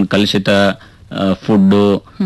Even ಕಲುಷಿತ food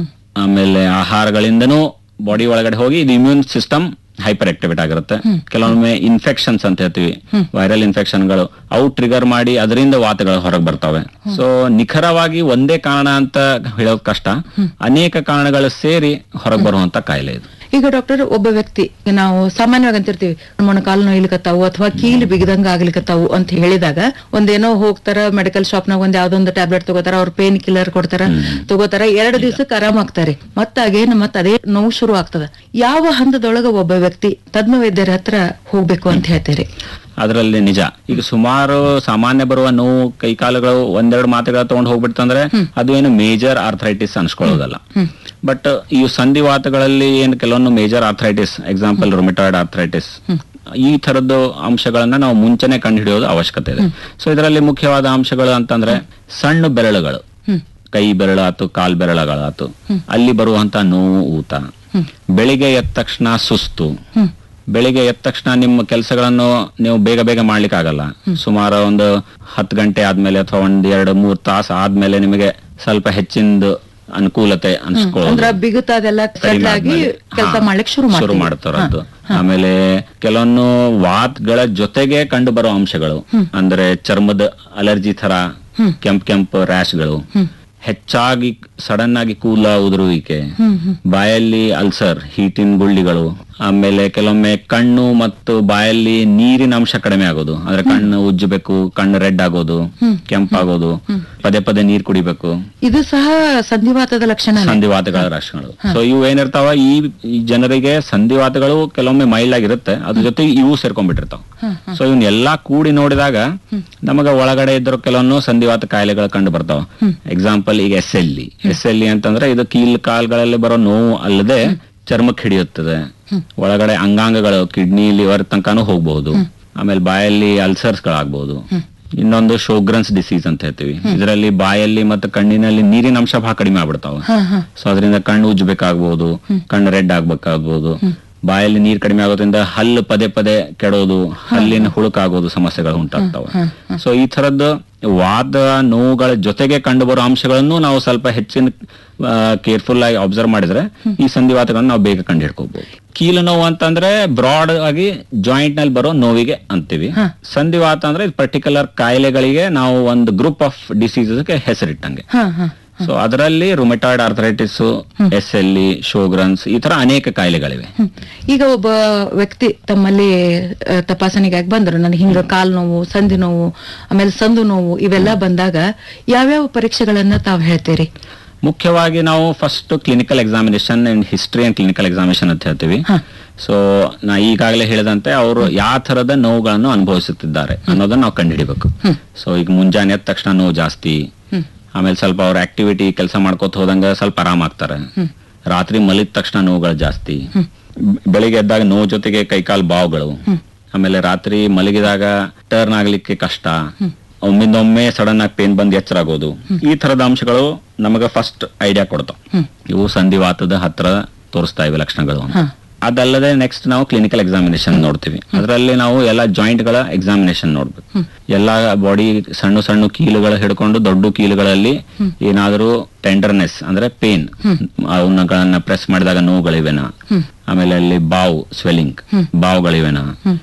ಆಮೇಲೆ ಆಹಾರಗಳಿಂದನೂ body ಒಳಗಡೆ ಹೋಗಿ ಇದು ಇಮ್ಯೂನ್ ಸಿಸ್ಟಮ್ ಹೈಪರ್ ಆಕ್ಟಿವೇಟ್ ಆಗಿರುತ್ತೆ ಕೆಲವೊಮ್ಮೆ ಇನ್ಫೆಕ್ಷನ್ಸ್ ಅಂತ ಹೇಳ್ತೀವಿ ವೈರಲ್ ಇನ್ಫೆಕ್ಷನ್ಗಳು ಅವು ಟ್ರಿಗರ್ ಮಾಡಿ ಅದರಿಂದ ವಾತಗಳು ಹೊರಗೆ ಬರ್ತವೆ ಸೊ ನಿಖರವಾಗಿ ಒಂದೇ ಕಾರಣ ಅಂತ ಹೇಳೋದು ಕಷ್ಟ ಅನೇಕ ಕಾರಣಗಳು ಸೇರಿ ಹೊರಗೆ ಬರುವಂತ ಕಾಯಿಲೆ ಇದು ಈಗ ಡಾಕ್ಟರ್ ಒಬ್ಬ ವ್ಯಕ್ತಿ ನಾವು ಸಾಮಾನ್ಯವಾಗಿ ಅಂತಿರ್ತೀವಿ ಮೊಣಕಾಲು ನೋಯ್ಲಿಕತ್ತಾವು ಅಥವಾ ಕೀಲು ಬಿಗದಂಗ ಆಗ್ಲಿಕತ್ತಾವು ಅಂತ ಹೇಳಿದಾಗ ಒಂದೇನೋ ಹೋಗ್ತಾರ ಮೆಡಿಕಲ್ ಶಾಪ್ನಾಗ ಒಂದ್ ಯಾವ್ದೊಂದು ಟ್ಯಾಬ್ಲೆಟ್ ತಗೋತಾರ ಅವ್ರ ಪೇನ್ ಕಿಲ್ಲರ್ ಕೊಡ್ತಾರ ತಗೋತಾರ ಎರಡು ದಿವಸಕ್ಕೆ ಆರಾಮ್ ಆಗ್ತಾರೆ ಮತ್ತ ಅಗೇನ್ ಮತ್ತ ಅದೇ ನೋವು ಶುರು ಆಗ್ತದ ಯಾವ ಹಂತದೊಳಗ ಒಬ್ಬ ವ್ಯಕ್ತಿ ತಜ್ಞ ವೈದ್ಯರ ಹತ್ರ ಹೋಗ್ಬೇಕು ಅಂತ ಹೇಳ್ತೀರಿ ಅದರಲ್ಲಿ ನಿಜ ಈಗ ಸುಮಾರು ಸಾಮಾನ್ಯ ಬರುವ ನೋವು ಕೈಕಾಲುಗಳು ಒಂದೆರಡು ಮಾತ್ರೆಗಳ ತಗೊಂಡು ಹೋಗ್ಬಿಡ್ತಂದ್ರೆ ಅದು ಏನು ಮೇಜರ್ ಆರ್ಥರೈಟಿಸ್ ಅನ್ಸ್ಕೊಳ್ಳೋದಲ್ಲ ಬಟ್ ಈ ಸಂಧಿವಾತಗಳಲ್ಲಿ ಏನು ಕೆಲವೊಂದು major arthritis example rheumatoid arthritis ಈ ತರದ್ದು ಅಂಶಗಳನ್ನ ನಾವು ಮುಂಚೆನೆ ಕಂಡುಹಿಡಿಯೋದು ಅವಶ್ಯಕತೆ ಇದೆ ಸೊ ಇದರಲ್ಲಿ ಮುಖ್ಯವಾದ ಅಂಶಗಳು ಅಂತಂದ್ರೆ ಸಣ್ಣ ಬೆರಳುಗಳು ಕೈ ಬೆರಳಾತು ಕಾಲ್ ಬೆರಳುಗಳಾತು ಅಲ್ಲಿ ಬರುವಂತ ನೋವು ಊತ ಬೆಳಿಗ್ಗೆ ಎದ್ದ ತಕ್ಷಣ ಸುಸ್ತು ಬೆಳಿಗ್ಗೆ ಎದ್ದ ತಕ್ಷಣ ನಿಮ್ಮ ಕೆಲಸಗಳನ್ನು ನೀವು ಬೇಗ ಬೇಗ ಮಾಡ್ಲಿಕ್ಕೆ ಆಗಲ್ಲ ಸುಮಾರು ಒಂದು ಹತ್ತು ಗಂಟೆ ಆದ್ಮೇಲೆ ಅಥವಾ ಒಂದ್ ಎರಡು ಮೂರ್ ತಾಸು ಆದ್ಮೇಲೆ ನಿಮಗೆ ಸ್ವಲ್ಪ ಹೆಚ್ಚಿಂದು ಅನುಕೂಲತೆ ಅನ್ಸ್ಕೊಳ್ಳೋದು ಅಂದ್ರ ಬಿಗುತ ಅದೆಲ್ಲ ಸೆಟ್ಲ್ ಆಗಿ ಕೆಲಸ ಹಾ, ಮಾಡ್ಲಿಕ್ಕೆ ಶುರು ಶುರು ಮಾಡ್ತೀವಿ ಮಾಡ್ತಾರದ್ದು ಆಮೇಲೆ ಕೆಲವೊಂದು ವಾತ್ಗಳ ಜೊತೆಗೆ ಕಂಡು ಬರೋ ಅಂಶಗಳು ಅಂದ್ರೆ ಚರ್ಮದ ಅಲರ್ಜಿ ತರ ಕೆಂಪ್ ಕೆಂಪ್ ರ್ಯಾಶ್ಗಳು ಹೆಚ್ಚಾಗಿ ಸಡನ್ ಆಗಿ ಕೂಲ ಉದುರುವಿಕೆ ಬಾಯಲ್ಲಿ ಅಲ್ಸರ್ ಹೀಟಿನ ಗುಳ್ಳಿಗಳು ಆಮೇಲೆ ಕೆಲವೊಮ್ಮೆ ಕಣ್ಣು ಮತ್ತು ಬಾಯಲ್ಲಿ ನೀರಿನ ಅಂಶ ಕಡಿಮೆ ಆಗೋದು ಅಂದ್ರೆ ಕಣ್ಣು ಉಜ್ಜಬೇಕು ಕಣ್ಣು ರೆಡ್ ಆಗೋದು ಕೆಂಪಾಗೋದು ಪದೇ ಪದೇ ನೀರ್ ಕುಡಿಬೇಕು ಇದು ಸಹ ಸಂಧಿವಾತದ ಲಕ್ಷಣ ಸಂಧಿವಾತಗಳ ಲಕ್ಷಣಗಳು ಸೊ ಇವು ಏನಿರ್ತಾವ ಈ ಈ ಜನರಿಗೆ ಸಂಧಿವಾತಗಳು ಕೆಲವೊಮ್ಮೆ ಮೈಲ್ಡ್ ಆಗಿರುತ್ತೆ ಅದ್ರ ಜೊತೆ ಇವು ಸೇರ್ಕೊಂಡ್ಬಿಟ್ಟಿರ್ತಾವ ಸೊ ಇವನ್ ಎಲ್ಲಾ ಕೂಡಿ ನೋಡಿದಾಗ ನಮಗ ಒಳಗಡೆ ಇದ್ದರೂ ಕೆಲವೊಂದು ಸಂಧಿವಾತ ಕಾಯಿಲೆಗಳು ಕಂಡು ಬರ್ತಾವ ಎಕ್ಸಾಂಪಲ್ ಈಗ S L E S L E ಅಂತಂದ್ರೆ ಇದು ಕೀಲ್ ಕಾಲ್ಗಳಲ್ಲಿ ಬರೋ ನೋವು ಅಲ್ಲದೆ ಚರ್ಮಕ್ಕೆ ಹಿಡಿಯುತ್ತದೆ ಒಳಗಡೆ ಅಂಗಾಂಗಗಳು ಕಿಡ್ನಿ ಲಿವರ್ ತನಕನೂ ಹೋಗ್ಬಹುದು ಆಮೇಲೆ ಬಾಯಲ್ಲಿ ಅಲ್ಸರ್ಸ್ ಗಳಾಗ್ಬಹುದು ಇನ್ನೊಂದು ಶೋಗ್ರನ್ಸ್ ಡಿಸೀಸ್ ಅಂತ ಹೇಳ್ತೀವಿ ಇದರಲ್ಲಿ ಬಾಯಲ್ಲಿ ಮತ್ತು ಕಣ್ಣಿನಲ್ಲಿ ನೀರಿನ ಅಂಶ ಬಹಳ ಕಡಿಮೆ ಆಗ್ಬಿಡ್ತಾವ ಸೊ ಅದರಿಂದ ಕಣ್ಣು ಉಜ್ಜಬೇಕಾಗ್ಬೋದು ಕಣ್ಣು ರೆಡ್ ಆಗ್ಬೇಕಾಗ್ಬೋದು ಬಾಯಲ್ಲಿ ನೀರ್ ಕಡಿಮೆ ಆಗೋದ್ರಿಂದ ಹಲ್ಲು ಪದೇ ಪದೇ ಕೆಡೋದು ಹಲ್ಲಿನ ಹುಳುಕಾಗೋದು ಸಮಸ್ಯೆಗಳು ಉಂಟಾಗ್ತಾವ ಸೊ ಈ ತರದ್ದು ವಾದ ನೋವುಗಳ ಜೊತೆಗೆ ಕಂಡು ಬರೋ ಅಂಶಗಳನ್ನು ನಾವು ಸ್ವಲ್ಪ ಹೆಚ್ಚಿನ ಕೇರ್ಫುಲ್ ಆಗಿ ಅಬ್ಸರ್ವ್ ಮಾಡಿದ್ರೆ ಈ ಸಂಧಿವಾತಗಳನ್ನ ನಾವು ಬೇಗ ಕಂಡು ಹಿಡ್ಕೋಬಹುದು ಕೀಲು ನೋವು ಅಂತಂದ್ರೆ ಬ್ರಾಡ್ ಆಗಿ ಜಾಯಿಂಟ್ ನಲ್ಲಿ ಬರೋ ನೋವಿಗೆ ಅಂತೀವಿ ಸಂಧಿವಾತ ಅಂದ್ರೆ ಪರ್ಟಿಕ್ಯುಲರ್ ಕಾಯಿಲೆಗಳಿಗೆ ನಾವು ಒಂದು ಗ್ರೂಪ್ ಆಫ್ ಡಿಸೀಸಸ್ಗೆ ಹೆಸರಿಟ್ಟಂಗೆ ಹ ಹ ಸೊ ಅದರಲ್ಲಿ rheumatoid arthritis S L E Sjogren's ಈ ತರ ಅನೇಕ ಕಾಯಿಲೆಗಳಿವೆ ಹ್ಮ್. ಈಗ ಒಬ್ಬ ವ್ಯಕ್ತಿ ತಮ್ಮಲ್ಲಿ ಆ, ತಪಾಸಣೆಗಾಗಿ ಬಂದ್ರು ನನಗೆ ಹಿಂಗ ಕಾಲ್ ನೋವು ಸಂಧಿ ನೋವು ಆಮೇಲೆ ಸಂದು ನೋವು ಇವೆಲ್ಲ ಬಂದಾಗ ಯಾವ್ಯಾವ ಪರೀಕ್ಷೆಗಳನ್ನ ತಾವ್ ಹೇಳ್ತೀರಿ ಮುಖ್ಯವಾಗಿ ನಾವು first clinical examination and history and clinical examination ಅಂತ ಹೇಳ್ತೀವಿ ಸೊ ನಾ ಈಗಾಗಲೇ ಹೇಳಿದಂತೆ ಅವರು ಯಾವ ತರದ ನೋವುಗಳನ್ನು ಅನುಭವಿಸುತ್ತಿದ್ದಾರೆ ಅನ್ನೋದನ್ನ ನಾವು ಕಂಡುಹಿಡಿಬೇಕು ಸೊ ಈಗ ಮುಂಜಾನೆ ಎದ್ದ ತಕ್ಷಣ ನೋವು ಜಾಸ್ತಿ ಆಮೇಲೆ ಸ್ವಲ್ಪ ಅವ್ರ ಆಕ್ಟಿವಿಟಿ ಕೆಲಸ ಮಾಡ್ಕೋತ ಹೋದಂಗ ಸ್ವಲ್ಪ ಆರಾಮಾಗ್ತಾರೆ ರಾತ್ರಿ ಮಲಗಿದ ತಕ್ಷಣ ನೋವುಗಳು ಜಾಸ್ತಿ ಬೆ- ಬೆಳಿಗ್ಗೆ ಎದ್ದಾಗ ನೋವು ಜೊತೆಗೆ ಕೈಕಾಲು ಬಾವುಗಳು ಆಮೇಲೆ ರಾತ್ರಿ ಮಲಗಿದಾಗ ಟರ್ನ್ ಆಗ್ಲಿಕ್ಕೆ ಕಷ್ಟ ಒಮ್ಮಿಂದೊಮ್ಮೆ ಸಡನ್ ಆಗಿ ಪೇನ್ ಬಂದು ಎಚ್ಚರ ಆಗೋದು ಈ ತರದ ಅಂಶಗಳು ನಮಗೆ ಫಸ್ಟ್ ಐಡಿಯಾ ಕೊಡ್ತಾವ ಇವು ಸಂಧಿವಾತದ ಹತ್ರ ತೋರಿಸ್ತಾ ಇವೆ ಲಕ್ಷಣಗಳು ಅಂತ. ಅದಲ್ಲದೆ ನೆಕ್ಸ್ಟ್ ನಾವು ಕ್ಲಿನಿಕಲ್ ಎಕ್ಸಾಮಿನೇಷನ್ ನೋಡ್ತೀವಿ ಅದರಲ್ಲಿ ನಾವು ಎಲ್ಲ ಜಾಯಿಂಟ್ ಗಳ ಎಕ್ಸಾಮಿನೇಷನ್ ನೋಡ್ಬೇಕು ಎಲ್ಲಾ ಬಾಡಿ ಸಣ್ಣ ಸಣ್ಣ ಕೀಲುಗಳು ಹಿಡ್ಕೊಂಡು ದೊಡ್ಡ ಕೀಲುಗಳಲ್ಲಿ ಏನಾದರೂ ಟೆಂಡರ್ನೆಸ್ ಅಂದ್ರೆ ಪೇನ್ ಅವನ್ನಗಳನ್ನ ಪ್ರೆಸ್ ಮಾಡಿದಾಗ ನೋವುಗಳಿವೆನಾ ಆಮೇಲೆ ಅಲ್ಲಿ ಬಾವು ಸ್ವೆಲ್ಲಿಂಗ್ ಬಾವುಗಳಿವೆನಾ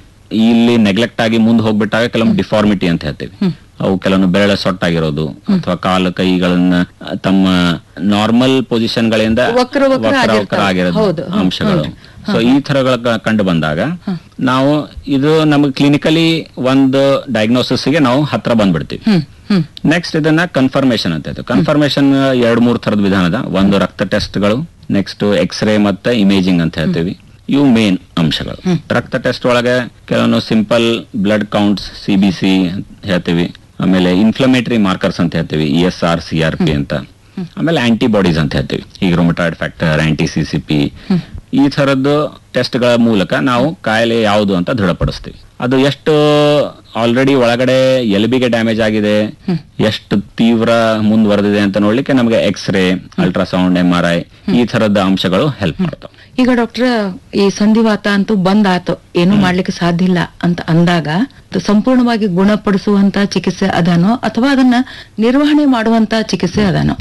ಇಲ್ಲಿ ನೆಗ್ಲೆಕ್ಟ್ ಆಗಿ ಮುಂದೆ ಹೋಗ್ಬಿಟ್ಟಾಗ ಕೆಲವೊಂದು ಡಿಫಾರ್ಮಿಟಿ ಅಂತ ಹೇಳ್ತೀವಿ ಅವು ಕೆಲವೊಂದು ಬೆರಳ ಸೊಟ್ಟಾಗಿರೋದು ಅಥವಾ ಕಾಲು ಕೈಗಳನ್ನ ತಮ್ಮ ನಾರ್ಮಲ್ ಪೊಸಿಷನ್ ಗಳಿಂದ ವಕ್ರ ವಕ್ರ ವಕ್ರ ವಕ್ರ ಆಗಿರ್ತಾವೆ. ಆಗಿರೋದು ಹೌದು, ಹ್ಮ್, ಅಂಶಗಳು ಸೊ ಈ ತರಗಳ ಕ- ಕಂಡು ಬಂದಾಗ ನಾವು ಇದು ನಮಗೆ ಕ್ಲಿನಿಕಲಿ ಒಂದು ಡಯಾಗ್ನೋಸಿಸ್ ಗೆ ನಾವು ಹತ್ರ ಬಂದ್ಬಿಡ್ತೀವಿ ಹ್ಮ್ ಹ್ಮ್ ನೆಕ್ಸ್ಟ್ ಇದನ್ನ ಕನ್ಫರ್ಮೇಶನ್ ಅಂತ ಹೇಳ್ತೀವಿ ಕನ್ಫರ್ಮೇಶನ್ ಎರಡ್ ಮೂರ್ ತರದ ವಿಧಾನದ ಒಂದು ರಕ್ತ ಟೆಸ್ಟ್ಗಳು ನೆಕ್ಸ್ಟ್ ಎಕ್ಸ್ರೇ ಮತ್ತೆ ಇಮೇಜಿಂಗ್ ಅಂತ ಹೇಳ್ತೀವಿ ಇವು ಮೇನ್ ಅಂಶಗಳು ರಕ್ತ ಟೆಸ್ಟ್ ಒಳಗೆ ಕೆಲವೊಂದು simple blood counts C B C ಹೇಳ್ತೀವಿ ಆಮೇಲೆ ಇನ್ಫ್ಲಮೇಟರಿ ಮಾರ್ಕರ್ಸ್ ಅಂತ ಹೇಳ್ತೀವಿ E S R C R P ಅಂತ ಆಮೇಲೆ ಆಂಟಿಬಾಡೀಸ್ ಅಂತ ಹೇಳ್ತೀವಿ ಈಗ rheumatoid factor anti C C P ಈ ತರದ್ದು ಟೆಸ್ಟ್ಗಳ ಮೂಲಕ ನಾವು ಕಾಯಿಲೆ ಯಾವುದು ಅಂತ ದೃಢಪಡಿಸ್ತೀವಿ ಅದು ಎಷ್ಟು ಆಲ್ರೆಡಿ ಒಳಗಡೆ ಎಲುಬಿಗೆ ಡ್ಯಾಮೇಜ್ ಆಗಿದೆ ಎಷ್ಟು ತೀವ್ರ ಮುಂದುವರೆದಿದೆ ಅಂತ ನೋಡ್ಲಿಕ್ಕೆ ನಮಗೆ X ray ultrasound M R I ಈ ತರದ ಅಂಶಗಳು ಹೆಲ್ಪ್ ಮಾಡ್ತಾವೆ ಈಗ ಡಾಕ್ಟರ್ ಈ ಸಂಧಿವಾತ ಅಂತೂ ಬಂದಾತು ಏನು ಮಾಡ್ಲಿಕ್ಕೆ ಸಾಧ್ಯ ಇಲ್ಲ ಅಂತ ಅಂದಾಗ ಅದು ಸಂಪೂರ್ಣವಾಗಿ ಗುಣಪಡಿಸುವಂತ ಚಿಕಿತ್ಸೆ ಅದಾನೋ ಅಥವಾ ಅದನ್ನ ನಿರ್ವಹಣೆ ಮಾಡುವಂತ ಚಿಕಿತ್ಸೆ ಅದಾನೋ